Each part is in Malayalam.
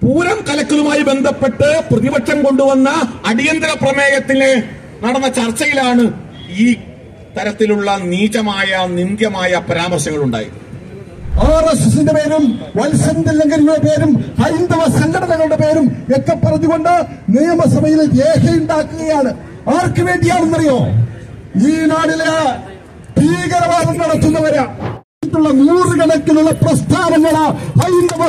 പൂരം കലക്കലുമായി ബന്ധപ്പെട്ട് പ്രതിപക്ഷം കൊണ്ടുവന്ന അടിയന്തര പ്രമേയത്തിന് നടന്ന ചർച്ചയിലാണ് ഈ തരത്തിലുള്ള നീചമായ നിന്ദ്യമായ പരാമർശങ്ങൾ ഉണ്ടായത് ആർ എസ് എസിന്റെ പേരും വത്സന്ത ലംഘനങ്ങളുടെ പേരും ഹൈന്ദവ സംഘടനകളുടെ പേരും ഒക്കെ പറഞ്ഞുകൊണ്ട് നിയമസഭയിൽ രേഖയുണ്ടാക്കുകയാണ് ആർക്ക് വേണ്ടിയാണെന്നറിയോ ഈ നാട്ടിലെ ഭീകരവാദം നടത്തുന്നവര് ുള്ള നൂറുകണക്കിനുള്ള പ്രസ്ഥാനങ്ങള് ഹൈന്ദവ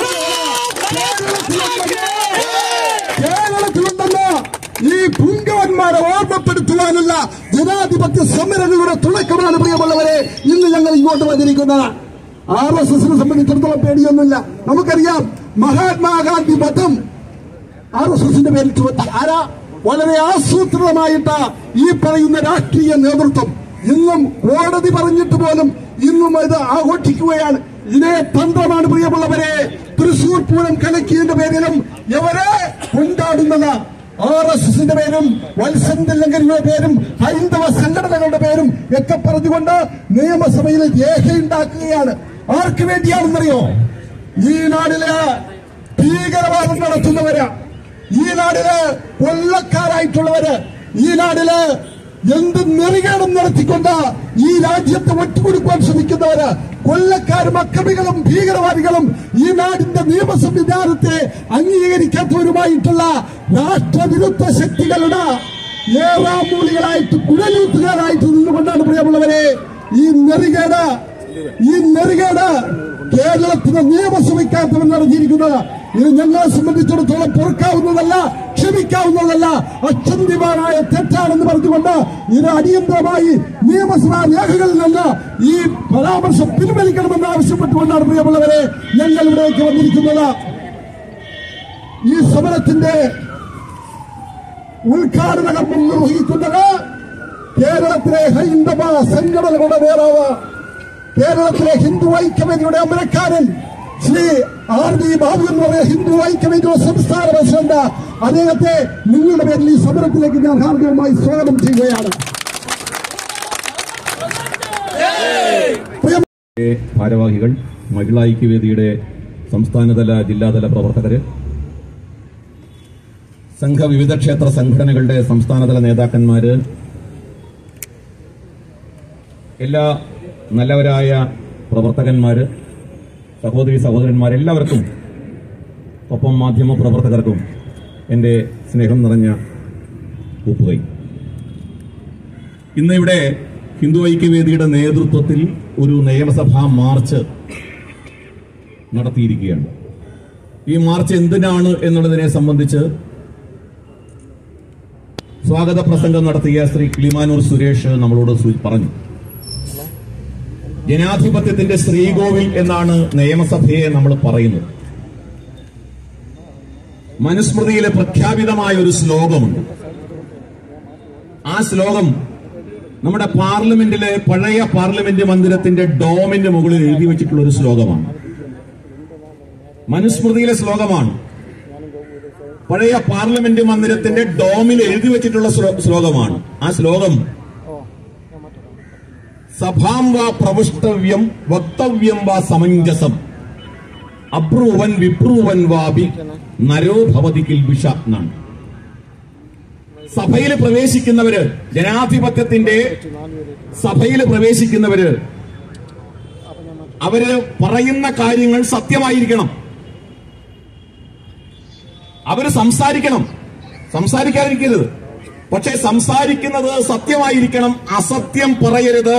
സംഘടനകള് കേരളത്തിലുണ്ടെന്ന് ഈ പുങ്കവന്മാരെ ഓർമ്മപ്പെടുത്തുവാനുള്ള ജനാധിപത്യ സമരങ്ങളുടെ തുടക്കമാണ് പ്രിയമുള്ളവരെ ഇന്ന് ഞങ്ങൾ ഇങ്ങോട്ട് വന്നിരിക്കുന്നത് ആർ എസ് എസിനെ സംബന്ധിച്ചിടത്തോളം പേടിയൊന്നുമില്ല നമുക്കറിയാം മഹാത്മാഗാന്ധി വധം ആർ എസ് എസിന്റെ പേരിൽ ചുമത്തി ആരാ വളരെ ആസൂത്രിതമായിട്ട് ഈ പറയുന്ന രാഷ്ട്രീയ നേതൃത്വം ഇന്നും കോടതി പറഞ്ഞിട്ട് പോലും ഇന്നും ഇത് ആഘോഷിക്കുകയാണ് ഇതേ തന്ത്രമാണ് പ്രിയമുള്ളവരെ തൃശൂർ പൂരം കലക്കിയതിന്റെ പേരിലും ഇവരെ കൊണ്ടാടുന്നത് ആർ എസ് എസിന്റെ പേരും വത്സന്ത ലംഘനങ്ങളുടെ പേരും ഹൈന്ദവ സംഘടനകളുടെ പേരും ഒക്കെ പറഞ്ഞുകൊണ്ട് നിയമസഭയിൽ രേഖയുണ്ടാക്കുകയാണ് ആർക്ക് വേണ്ടിയാണെന്നറിയോ ഈ നാടില് ഭീകരവാദം നടത്തുന്നവര് ഈ നാടില് കൊള്ളക്കാരായിട്ടുള്ളവര് ഈ നാടില് എന്ത് നെറികേടും നടത്തിക്കൊണ്ട് ഈ രാജ്യത്തെ ഒറ്റുകൊടുക്കുവാൻ ശ്രമിക്കുന്നവര് കൊല്ലക്കാരും അക്രമികളും ഭീകരവാദികളും ഈ നാടിന്റെ നിയമ സംവിധാനത്തെ അംഗീകരിക്കാത്തവരുമായിട്ടുള്ള രാഷ്ട്രവിരുദ്ധ ശക്തികളുടെ ഏറാമൂലികളായിട്ട് കുഴലൂത്തുകാരായിട്ട് നിന്നുകൊണ്ടാണ് പ്രിയമുള്ളവരെ ഈ നെറികേട് ഈ നെറികേട് കേരളത്തിലെ നിയമസഭയ്ക്കകത്ത് നടത്തിയിരിക്കുന്നത് ഇത് ഞങ്ങളെ സംബന്ധിച്ചിടത്തോളം പൊറുക്കാവുന്നതല്ല ക്ഷമിക്കാവുന്നതല്ല അക്ഷന്തിമാനായ തെറ്റാണെന്ന് പറഞ്ഞുകൊണ്ട് ഇത് അടിയന്തരമായി നിയമസഭാ രേഖകളിൽ നിന്ന് ഈ പരാമർശം പിൻവലിക്കണമെന്ന് ആവശ്യപ്പെട്ടുകൊണ്ടാണ് പ്രിയമുള്ളവരെ ഞങ്ങൾ ഇവിടേക്ക് വന്നിരിക്കുന്നത് ഈ സമരത്തിന്റെ ഉദ്ഘാടന കർമ്മം നിർവഹിക്കുന്നത് കേരളത്തിലെ ഹൈന്ദവ സംഘടനകളുടെ നേതാവ് കേരളത്തിലെ ഹിന്ദു ഐക്യവേദിയുടെ അമരക്കാരൻ ശ്രീ ആർ വി ബാബു എന്ന് പറയുന്ന ഹിന്ദു ഐക്യവേദിയുടെ സംസ്ഥാന പ്രസിഡന്റ് അദ്ദേഹത്തെ നിങ്ങളുടെ പേരിൽ ഈ സമരത്തിലേക്ക് ഞാൻ ഹാർദവമായി സ്വാഗതം ചെയ്യുകയാണ് പ്രിയ എ ഭാരവാഹികൾ മഹിളാ ഐക്യവേദിയുടെ സംസ്ഥാനതല ജില്ലാതല പ്രവർത്തകര് സംഘ വിവിധ ക്ഷേത്ര സംഘടനകളുടെ സംസ്ഥാനതല നേതാക്കന്മാര് എല്ലാ നല്ലവരായ പ്രവർത്തകന്മാര് സഹോദരി സഹോദരന്മാരെല്ലാവർക്കും ഒപ്പം മാധ്യമ പ്രവർത്തകർക്കും എന്റെ സ്നേഹം നിറഞ്ഞ കൂപ്പുകൈ ഇന്ന് ഇവിടെ ഹിന്ദു ഐക്യവേദിയുടെ നേതൃത്വത്തിൽ ഒരു നിയമസഭാ മാർച്ച് നടത്തിയിരിക്കുകയാണ് ഈ മാർച്ച് എന്തിനാണ് എന്നുള്ളതിനെ സംബന്ധിച്ച് സ്വാഗത പ്രസംഗം നടത്തിയ ശ്രീ കിളിമാനൂർ സുരേഷ് നമ്മളോട് സൂ- പറഞ്ഞു ജനാധിപത്യത്തിന്റെ ശ്രീകോവിൽ എന്നാണ് നിയമസഭയെ നമ്മൾ പറയുന്നത് മനുസ്മൃതിയിലെ പ്രഖ്യാപിതമായ ഒരു ശ്ലോകമുണ്ട് ആ ശ്ലോകം നമ്മുടെ പാർലമെന്റിലെ പഴയ പാർലമെന്റ് മന്ദിരത്തിന്റെ ഡോമിന്റെ മുകളിൽ എഴുതി വെച്ചിട്ടുള്ള ഒരു ശ്ലോകമാണ് മനുസ്മൃതിയിലെ ശ്ലോകമാണ് പഴയ പാർലമെന്റ് മന്ദിരത്തിന്റെ ഡോമിൽ എഴുതി വെച്ചിട്ടുള്ള ശ്ലോ- ശ്ലോകമാണ് ആ ശ്ലോകം സഭാം വാ പ്രവിഷ്ടവ്യം വക്തവ്യം വാ സമഞ്ജസം അബ്രൂവൻ വിപ്രൂവൻ വാപി നരോ ഭവതി കിൽബിഷ എന്നാണ് സഭയിൽ പ്രവേശിക്കുന്നവര് ജനാധിപത്യത്തിന്റെ സഭയിൽ പ്രവേശിക്കുന്നവര് അവര് പറയുന്ന കാര്യങ്ങൾ സത്യമായിരിക്കണം അവര് സംസാരിക്കണം സംസാരിക്കാതിരിക്കരുത് പക്ഷെ സംസാരിക്കുന്നത് സത്യമായിരിക്കണം അസത്യം പറയരുത്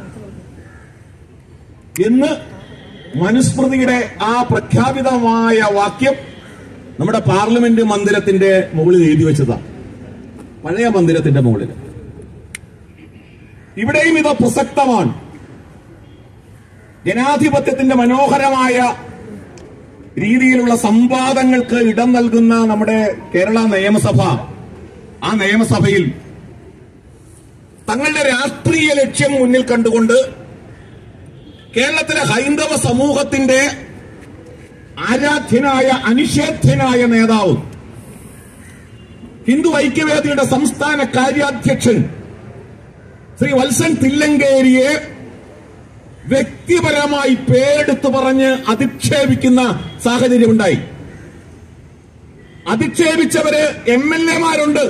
എന്ന് മനുസ്മൃതിയുടെ ആ പ്രഖ്യാപിതമായ വാക്യം നമ്മുടെ പാർലമെന്റ് മന്ദിരത്തിന്റെ മുകളിൽ എഴുതി വെച്ചതാണ് പഴയ മന്ദിരത്തിന്റെ മുകളിൽ ഇവിടെയും ഇത് പ്രസക്തമാണ് ജനാധിപത്യത്തിന്റെ മനോഹരമായ രീതിയിലുള്ള സംവാദങ്ങൾക്ക് ഇടം നൽകുന്ന നമ്മുടെ കേരള നിയമസഭ ആ നിയമസഭയിൽ തങ്ങളുടെ രാഷ്ട്രീയ ലക്ഷ്യം മുന്നിൽ കണ്ടുകൊണ്ട് കേരളത്തിലെ ഹൈന്ദവ സമൂഹത്തിന്റെ ആരാധ്യനായ അനിഷേധ്യനായ നേതാവ് ഹിന്ദു ഐക്യവേദിയുടെ സംസ്ഥാന കാര്യാധ്യക്ഷൻ ശ്രീ വത്സൻ തില്ലങ്കേരിയെ വ്യക്തിപരമായി പേരെടുത്തു പറഞ്ഞ് അധിക്ഷേപിക്കുന്ന സാഹചര്യമുണ്ടായി അധിക്ഷേപിച്ചവര് എം എൽ എമാരുണ്ട്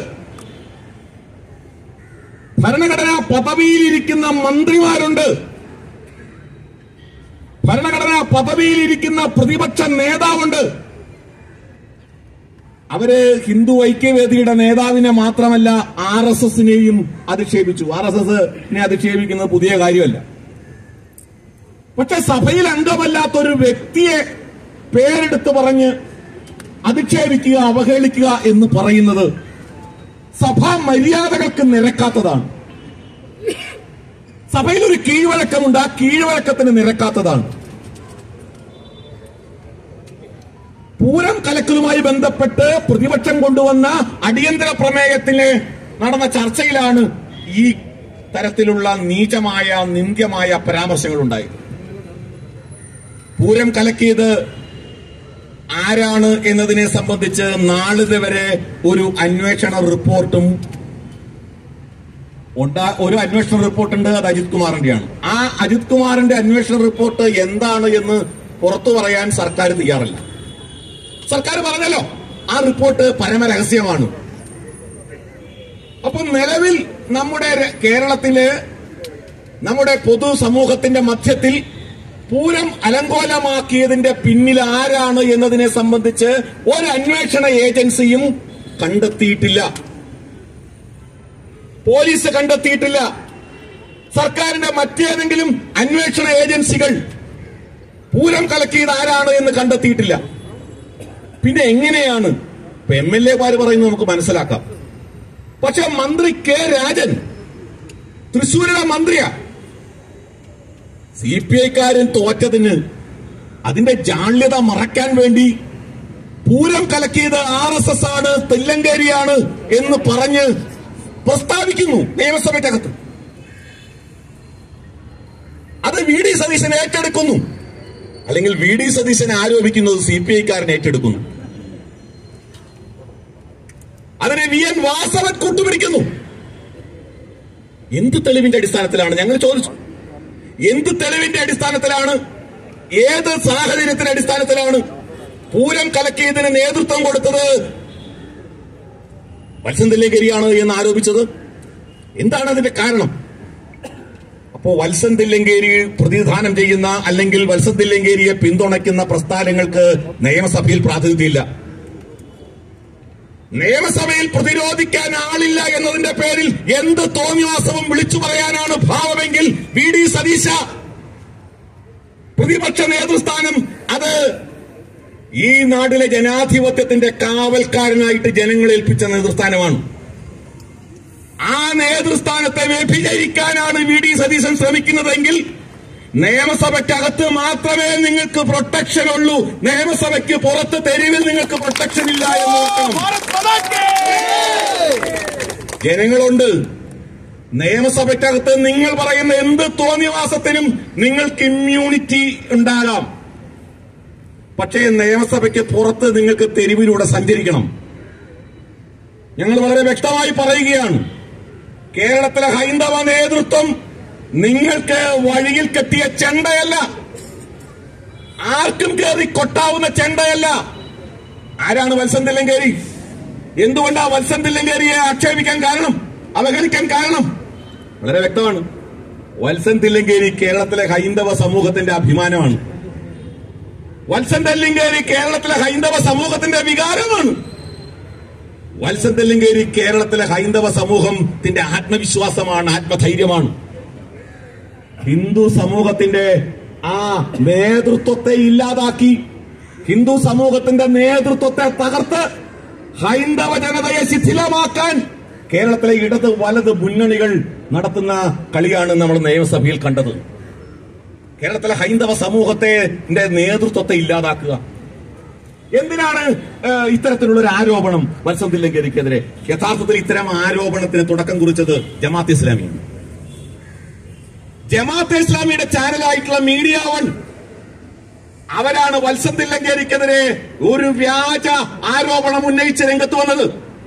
ഭരണഘടനാ പദവിയിലിരിക്കുന്ന മന്ത്രിമാരുണ്ട് ഭരണഘടനാ പദവിയിലിരിക്കുന്ന പ്രതിപക്ഷ നേതാവുണ്ട് അവര് ഹിന്ദു ഐക്യവേദിയുടെ നേതാവിനെ മാത്രമല്ല ആർ എസ് എസിനെയും അധിക്ഷേപിച്ചു ആർ എസ് എസിനെ അധിക്ഷേപിക്കുന്നത് പുതിയ കാര്യമല്ല പക്ഷെ സഭയിൽ അംഗമല്ലാത്ത ഒരു വ്യക്തിയെ പേരെടുത്ത് പറഞ്ഞ് അധിക്ഷേപിക്കുക അവഹേളിക്കുക എന്ന് പറയുന്നത് സഭാ മര്യാദകൾക്ക് നിരക്കാത്തതാണ് സഭയിൽ ഒരു കീഴ്വഴക്കമുണ്ട് ആ കീഴ്വഴക്കത്തിന് നിരക്കാത്തതാണ് പൂരം കലക്കലുമായി ബന്ധപ്പെട്ട് പ്രതിപക്ഷം കൊണ്ടുവന്ന അടിയന്തര പ്രമേയത്തിന് നടന്ന ചർച്ചയിലാണ് ഈ തരത്തിലുള്ള നീചമായ നിന്ദ്യമായ പരാമർശങ്ങൾ ഉണ്ടായത് പൂരം കലക്കിയത് ആരാണ് എന്നതിനെ സംബന്ധിച്ച് നാളിത് വരെ ഒരു അന്വേഷണ റിപ്പോർട്ടും ഉണ്ടാ ഒരു അന്വേഷണ റിപ്പോർട്ടുണ്ട് അത് അജിത് കുമാറിന്റെയാണ് ആ അജിത് കുമാറിന്റെ അന്വേഷണ റിപ്പോർട്ട് എന്താണ് എന്ന് പുറത്തു പറയാൻ സർക്കാർ തയ്യാറല്ല സർക്കാർ പറഞ്ഞല്ലോ ആ റിപ്പോർട്ട് പരമരഹസ്യമാണ് അപ്പൊ നിലവിൽ നമ്മുടെ ര- കേരളത്തില് നമ്മുടെ പൊതുസമൂഹത്തിന്റെ മധ്യത്തിൽ പൂരം അലങ്കോലമാക്കിയതിന്റെ പിന്നിൽ ആരാണ് എന്നതിനെ സംബന്ധിച്ച് ഒരു അന്വേഷണ ഏജൻസിയും കണ്ടെത്തിയിട്ടില്ല പോലീസ് കണ്ടെത്തിയിട്ടില്ല സർക്കാരിന്റെ മറ്റേതെങ്കിലും അന്വേഷണ ഏജൻസികൾ പൂരം കലക്കിയത് ആരാണ് എന്ന് കണ്ടെത്തിയിട്ടില്ല പിന്നെ എങ്ങനെയാണ് ഇപ്പൊ എം എൽ എമാര് പറയുന്നത് നമുക്ക് മനസ്സിലാക്കാം പക്ഷെ മന്ത്രി കെ രാജൻ തൃശൂരിലെ മന്ത്രിയാ സി പി ഐക്കാരൻ തോറ്റതിന് അതിന്റെ ജാള്യത മറയ്ക്കാൻ വേണ്ടി പൂരം കലക്കിയത് ആർ എസ് എസ് ആണ് തെല്ലങ്കേരിയാണ് എന്ന് പറഞ്ഞ് പ്രസ്താവിക്കുന്നു നിയമസഭയ്ക്കകത്ത് അത് വി ഡി സതീശൻ ഏറ്റെടുക്കുന്നു അല്ലെങ്കിൽ വി ഡി സതീശൻ ആരോപിക്കുന്നത് സി പി ഐക്കാരൻ ഏറ്റെടുക്കുന്നു അതിനെ വി എൻ വാസവൻ കൂട്ടുപിടിക്കുന്നു എന്ത് തെളിവിന്റെ അടിസ്ഥാനത്തിലാണ് ഞങ്ങൾ ചോദിച്ചു എന്ത് തെളിവിന്റെ അടിസ്ഥാനത്തിലാണ് ഏത് സാഹചര്യത്തിന്റെ അടിസ്ഥാനത്തിലാണ് പൂരം കലക്കിയതിന് നേതൃത്വം കൊടുത്തത് വത്സന്തില്ലേകരിയാണ് എന്ന് ആരോപിച്ചത് എന്താണ് അതിന്റെ കാരണം അപ്പോ വത്സൻ തില്ലങ്കേരി പ്രതിനിധാനം ചെയ്യുന്ന അല്ലെങ്കിൽ വത്സൻ തില്ലങ്കേരിയെ പിന്തുണയ്ക്കുന്ന പ്രസ്ഥാനങ്ങൾക്ക് നിയമസഭയിൽ പ്രാതിനിധ്യമില്ല നിയമസഭയിൽ പ്രതിരോധിക്കാൻ ആളില്ല എന്നതിന്റെ പേരിൽ എന്ത് തോന്നിവാസവും വിളിച്ചു പറയാനാണ് ഭാവമെങ്കിൽ വി ഡി സതീശ പ്രതിപക്ഷ നേതൃസ്ഥാനം അത് ഈ നാട്ടിലെ ജനാധിപത്യത്തിന്റെ കാവൽക്കാരനായിട്ട് ജനങ്ങളെ ഏൽപ്പിച്ച നേതൃസ്ഥാനമാണ് ആ നേതൃസ്ഥാനത്തെ വ്യഭിചരിക്കാനാണ് വി ഡി സതീശൻ ശ്രമിക്കുന്നതെങ്കിൽ നിയമസഭയ്ക്കകത്ത് മാത്രമേ നിങ്ങൾക്ക് പ്രൊട്ടക്ഷൻ ഉള്ളൂ നിയമസഭയ്ക്ക് പുറത്ത് തെരുവിൽ നിങ്ങൾക്ക് പ്രൊട്ടക്ഷൻ ഇല്ല എന്ന് ഓർക്കണം ജനങ്ങളുണ്ട് നിയമസഭയ്ക്കകത്ത് നിങ്ങൾ പറയുന്ന എന്ത് തോന്നിവാസത്തിനും നിങ്ങൾക്ക് ഇമ്മ്യൂണിറ്റി ഉണ്ടാകാം പക്ഷേ നിയമസഭയ്ക്ക് പുറത്ത് നിങ്ങൾക്ക് തെരുവിലൂടെ സഞ്ചരിക്കണം ഞങ്ങൾ വളരെ വ്യക്തമായി പറയുകയാണ് കേരളത്തിലെ ഹൈന്ദവ നേതൃത്വം നിങ്ങൾക്ക് വഴിയിൽ കെട്ടിയ ചെണ്ടയല്ല ആർക്കും കയറി കൊട്ടാവുന്ന ചെണ്ടയല്ല ആരാണ് വത്സൻ തില്ലങ്കേരി എന്തുകൊണ്ടാ വത്സൻ തില്ലങ്കേരിയെ ആക്ഷേപിക്കാൻ കാരണം അവഗണിക്കാൻ കാരണം വളരെ വ്യക്തമാണ് വത്സൻ തില്ലങ്കേരി കേരളത്തിലെ ഹൈന്ദവ സമൂഹത്തിന്റെ അഭിമാനമാണ് വത്സൻ തെല്ലിങ്കേരി കേരളത്തിലെ ഹൈന്ദവ സമൂഹത്തിന്റെ വികാരമാണ് വത്സൻ തെല്ലിങ്കേരി കേരളത്തിലെ ഹൈന്ദവ സമൂഹത്തിന്റെ ആത്മവിശ്വാസമാണ് ആത്മധൈര്യമാണ് ഹിന്ദു സമൂഹത്തിന്റെ ആ നേതൃത്വത്തെ ഇല്ലാതാക്കി ഹിന്ദു സമൂഹത്തിന്റെ നേതൃത്വത്തെ തകർത്ത് ഹൈന്ദവ ജനതയെ ശിഥിലമാക്കാൻ കേരളത്തിലെ ഇടത് വലത് മുന്നണികൾ നടത്തുന്ന കളിയാണ് നമ്മൾ നിയമസഭയിൽ കണ്ടത് കേരളത്തിലെ ഹൈന്ദവ സമൂഹത്തെ ന്റെ നേതൃത്വത്തെ ഇല്ലാതാക്കുക എന്തിനാണ് ഏഹ്, ഇത്തരത്തിലുള്ള ഒരു ആരോപണം വത്സന്തില്ലങ്കരിക്കെതിരെ യഥാർത്ഥത്തിൽ ഇത്തരം ആരോപണത്തിന് തുടക്കം കുറിച്ചത് ജമാഅത്ത് ഇസ്ലാമിയാണ് ജമാഅത്തെ ഇസ്ലാമിയുടെ ചാനലായിട്ടുള്ള മീഡിയ വൺ അവരാണ് വത്സന്തില്ലങ്കരിക്കെതിരെ ഒരു വ്യാജ ആരോപണം ഉന്നയിച്ച് രംഗത്ത് വന്നത്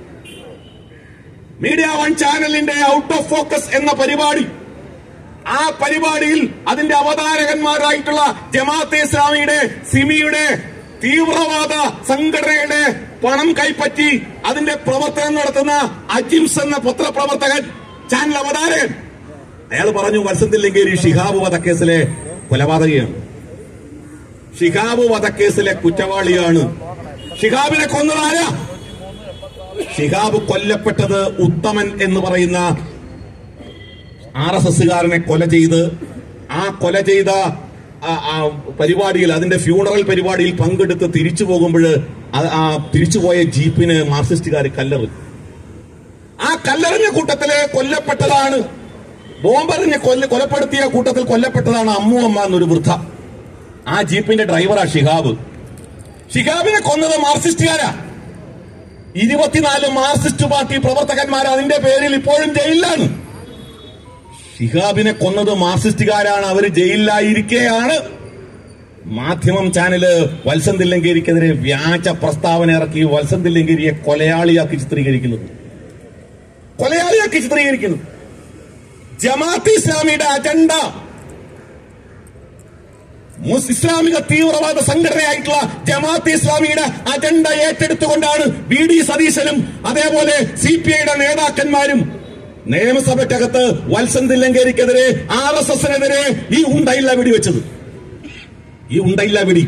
മീഡിയ വൺ ചാനലിന്റെ ഔട്ട് ഓഫ് ഫോക്കസ് എന്ന പരിപാടി ആ പരിപാടിയിൽ അതിന്റെ അവതാരകന്മാരായിട്ടുള്ള ജമാഅത്തെ ഇസ്ലാമിയുടെ സിമിയുടെ തീവ്രവാദ സംഘടനയുടെ പണം കൈപ്പറ്റി അതിന്റെ പ്രവർത്തനം നടത്തുന്ന അജിംസ് എന്ന പത്രപ്രവർത്തകൻ ചാനൽ അവതാരകൻ അയാൾ പറഞ്ഞു വത്സത്തില്ലെങ്കിൽ ഷിഹാബ് വധക്കേസിലെ കൊലപാതകയാണ് ഷിഹാബ് വധക്കേസിലെ കുറ്റവാളിയാണ് ഷിഹാബിനെ കൊന്നതാരാ ഷിഹാബ് കൊല്ലപ്പെട്ടത് ഉത്തമൻ എന്ന് പറയുന്ന ആർ എസ് എസ്സുകാരനെ കൊല ചെയ്ത് ആ കൊല ചെയ്ത ആ- ആ പരിപാടിയിൽ അതിന്റെ ഫ്യൂണറൽ പരിപാടിയിൽ പങ്കെടുത്ത് തിരിച്ചു പോകുമ്പോൾ ആ തിരിച്ചുപോയ ജീപ്പിന് മാർക്സിസ്റ്റുകാർ കല്ലെറി ആ കല്ലെറിഞ്ഞ കൂട്ടത്തില് കൊല്ലപ്പെട്ടതാണ് ബോംബെറിഞ്ഞ് കൊല്ല കൊലപ്പെടുത്തിയ കൂട്ടത്തിൽ കൊല്ലപ്പെട്ടതാണ് അമ്മു അമ്മ എന്നൊരു വൃദ്ധ ആ ജീപ്പിന്റെ ഡ്രൈവറാ ഷിഹാബ് ഷിഹാബിനെ കൊന്നത് മാർക്സിസ്റ്റുകാരാ ഇരുപത്തിനാല് മാർക്സിസ്റ്റ് പാർട്ടി പ്രവർത്തകന്മാർ അതിന്റെ പേരിൽ ഇപ്പോഴും ജയിലിലാണ് ഷിഹാബിനെ കൊന്നത് മാർക്സിസ്റ്റുകാരാണ് അവർ ജയിലിലായിരിക്കെയാണ് മാധ്യമം ചാനല് വത്സൻ തില്ലങ്കേരിക്കെതിരെ വ്യാജ പ്രസ്താവന ഇറക്കി വത്സൻ തില്ലങ്കേരിയെ കൊലയാളിയാക്കി ചിത്രീകരിക്കുന്നത് കൊലയാളിയാക്കി ചിത്രീകരിക്കുന്നു ജമാഅത്ത് ഇസ്ലാമിയുടെ അജണ്ട മുസ് ഇസ്ലാമിക തീവ്രവാദ സംഘടനയായിട്ടുള്ള ജമാഅത്ത് ഇസ്ലാമിയുടെ അജണ്ട ഏറ്റെടുത്തുകൊണ്ടാണ് വി ഡി സതീശനും അതേപോലെ സി പി ഐയുടെ നേതാക്കന്മാരും നിയമസഭയ്ക്കകത്ത് വത്സൻ തില്ലങ്കേരിക്കെതിരെ ആർ എസ് എസിനെതിരെ ഈ ഉണ്ടയില്ല വെടിവെച്ചത് ഈ ഉണ്ടയില്ല വെടി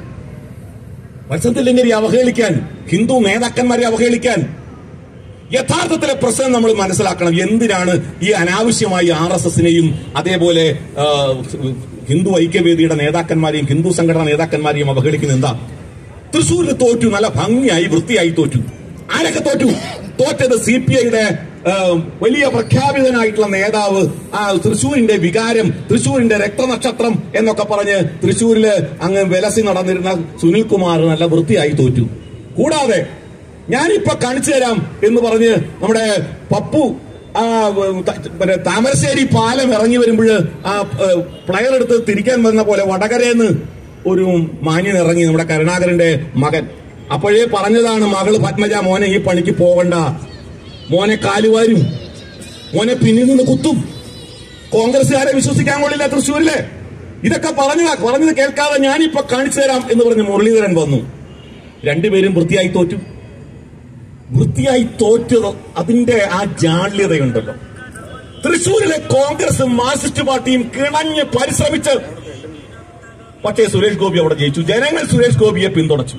വത്സൻ തില്ലങ്കേരി അവഹേളിക്കാൻ ഹിന്ദു നേതാക്കന്മാരെ അവഹേളിക്കാൻ യഥാർത്ഥത്തിലെ പ്രശ്നം നമ്മൾ മനസ്സിലാക്കണം എന്തിനാണ് ഈ അനാവശ്യമായി ആർ എസ് എസിനെയും അതേപോലെ ആ, ഹിന്ദു ഐക്യവേദിയുടെ നേതാക്കന്മാരെയും ഹിന്ദു സംഘടനാ നേതാക്കന്മാരെയും അവഹേളിക്കുന്നത് എന്താ തൃശ്ശൂരിൽ തോറ്റു നല്ല ഭംഗിയായി വൃത്തിയായി തോറ്റു ആരൊക്കെ തോറ്റു തോറ്റത് സി പി ഐയുടെ വലിയ പ്രഖ്യാപിതനായിട്ടുള്ള നേതാവ് ആ തൃശ്ശൂരിന്റെ വികാരം തൃശ്ശൂരിന്റെ രക്തനക്ഷത്രം എന്നൊക്കെ പറഞ്ഞ് തൃശ്ശൂരില് അങ്ങ് വിലസി നടന്നിരുന്ന സുനിൽകുമാർ നല്ല വൃത്തിയായി തോറ്റു കൂടാതെ ഞാനിപ്പോ കാണിച്ചു തരാം എന്ന് പറഞ്ഞ് നമ്മുടെ പപ്പു ആ ത- പിന്നെ താമരശ്ശേരി പാലം ഇറങ്ങി വരുമ്പോൾ ആ പ്ലെയർ എടുത്ത് തിരിക്കാൻ വന്ന പോലെ വടകരേന്ന് ഒരു മാന്യൻ ഇറങ്ങി നമ്മുടെ കരുണാകരന്റെ മകൻ അപ്പോഴേ പറഞ്ഞതാണ് മകള് പത്മജ മോനെ ഈ പണിക്ക് പോകണ്ട മോനെ കാലുവാരും മോനെ പിന്നിൽ നിന്ന് കുത്തും കോൺഗ്രസ്സുകാരെ വിശ്വസിക്കാൻ കൊള്ളില്ല തൃശ്ശൂരിലെ ഇതൊക്കെ പറഞ്ഞതാ പറഞ്ഞത് കേൾക്കാതെ ഞാനിപ്പോ കാണിച്ചു തരാം എന്ന് പറഞ്ഞ് മുരളീധരൻ വന്നു രണ്ടുപേരും വൃത്തിയായി തോറ്റു വൃത്തിയായി തോറ്റത് അതിന്റെ ആ ജാള്യതയുണ്ടല്ലോ തൃശൂരിലെ കോൺഗ്രസും മാർക്സിസ്റ്റ് പാർട്ടിയും കിണഞ്ഞ് പരിശ്രമിച്ച് പക്ഷേ സുരേഷ് ഗോപി അവിടെ ജയിച്ചു ജനങ്ങൾ സുരേഷ് ഗോപിയെ പിന്തുണച്ചു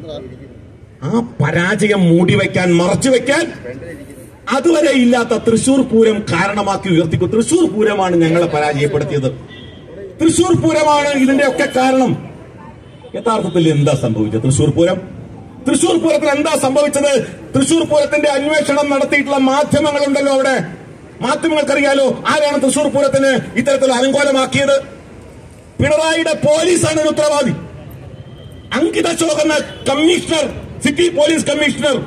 ആ പരാജയം മൂടിവെക്കാൻ മറച്ചുവെക്കാൻ അതുവരെ ഇല്ലാത്ത തൃശൂർ പൂരം കാരണമാക്കി ഉയർത്തിക്കും തൃശൂർ പൂരമാണ് ഞങ്ങളെ പരാജയപ്പെടുത്തിയത് തൃശൂർ പൂരമാണ് ഇതിന്റെ ഒക്കെ കാരണം യഥാർത്ഥത്തിൽ എന്താ സംഭവിച്ചത് തൃശൂർ പൂരം തൃശൂർ പൂരത്തിൽ എന്താ സംഭവിച്ചത് തൃശൂർ പൂരത്തിന്റെ അന്വേഷണം നടത്തിയിട്ടുള്ള മാധ്യമങ്ങളുണ്ടല്ലോ അവിടെ മാധ്യമങ്ങൾക്കറിയാലോ ആരാണ് തൃശൂർ പൂരത്തിന് ഇത്തരത്തിൽ അലങ്കോലമാക്കിയത് പിണറായിയുടെ പോലീസാണ് ഇതിന് ഉത്തരവാദി അങ്കിത അശോക് എന്ന കമ്മീഷണർ സിറ്റി പോലീസ് കമ്മീഷണർ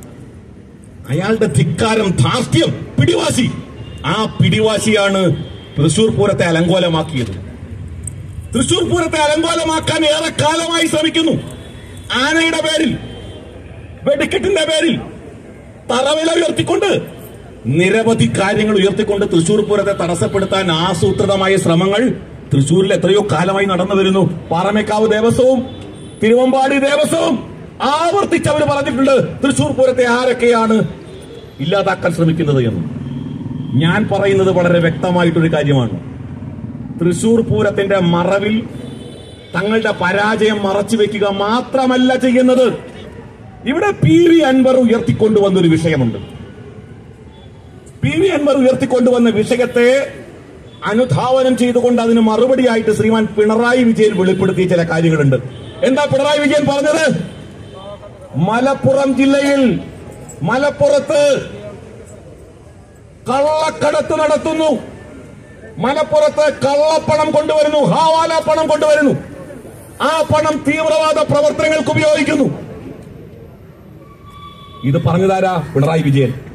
അയാളുടെ ധിക്കാരം ധാർഷ്ട്യം പിടിവാശി ആ പിടിവാശിയാണ് തൃശൂർ പൂരത്തെ അലങ്കോലമാക്കിയത് തൃശൂർ പൂരത്തെ അലങ്കോലമാക്കാൻ ഏറെ കാലമായി ശ്രമിക്കുന്നു ആനയുടെ പേരിൽ വെടിക്കെട്ടിന്റെ പേരിൽ തറവില ഉയർത്തിക്കൊണ്ട് നിരവധി കാര്യങ്ങൾ ഉയർത്തിക്കൊണ്ട് തൃശൂർ പൂരത്തെ തടസ്സപ്പെടുത്താൻ ആസൂത്രിതമായ ശ്രമങ്ങൾ തൃശൂരിൽ എത്രയോ കാലമായി നടന്നു വരുന്നു പാറമേക്കാവ് ദേവസ്വവും തിരുവമ്പാടി ദേവസ്വവും ആവർത്തിച്ച് അവർ പറഞ്ഞിട്ടുണ്ട് തൃശൂർ പൂരത്തെ ആരൊക്കെയാണ് ഇല്ലാതാക്കാൻ ശ്രമിക്കുന്നത് എന്ന് ഞാൻ പറയുന്നത് വളരെ വ്യക്തമായിട്ടൊരു കാര്യമാണ് തൃശൂർ പൂരത്തിന്റെ മറവിൽ തങ്ങളുടെ പരാജയം മറച്ചു വെക്കുക മാത്രമല്ല ചെയ്യുന്നത് ഇവിടെ പി വി അൻവർ ഉയർത്തിക്കൊണ്ടുവന്ന ഒരു വിഷയമുണ്ട് പി വി അൻവർ ഉയർത്തിക്കൊണ്ടുവന്ന വിഷയത്തെ അനുധാവനം ചെയ്തുകൊണ്ട് അതിന് മറുപടിയായിട്ട് ശ്രീമാൻ പിണറായി വിജയൻ വെളിപ്പെടുത്തിയ ചില കാര്യങ്ങളുണ്ട് എന്താ പിണറായി വിജയൻ പറഞ്ഞത് മലപ്പുറം ജില്ലയിൽ മലപ്പുറത്ത് കള്ളക്കടത്ത് നടത്തുന്നു മലപ്പുറത്ത് കള്ളപ്പണം കൊണ്ടുവരുന്നു ഹാവാല പണം കൊണ്ടുവരുന്നു ആ പണം തീവ്രവാദ പ്രവർത്തനങ്ങൾക്ക് ഉപയോഗിക്കുന്നു ഇത് പറഞ്ഞതാരാ പിണറായി വിജയൻ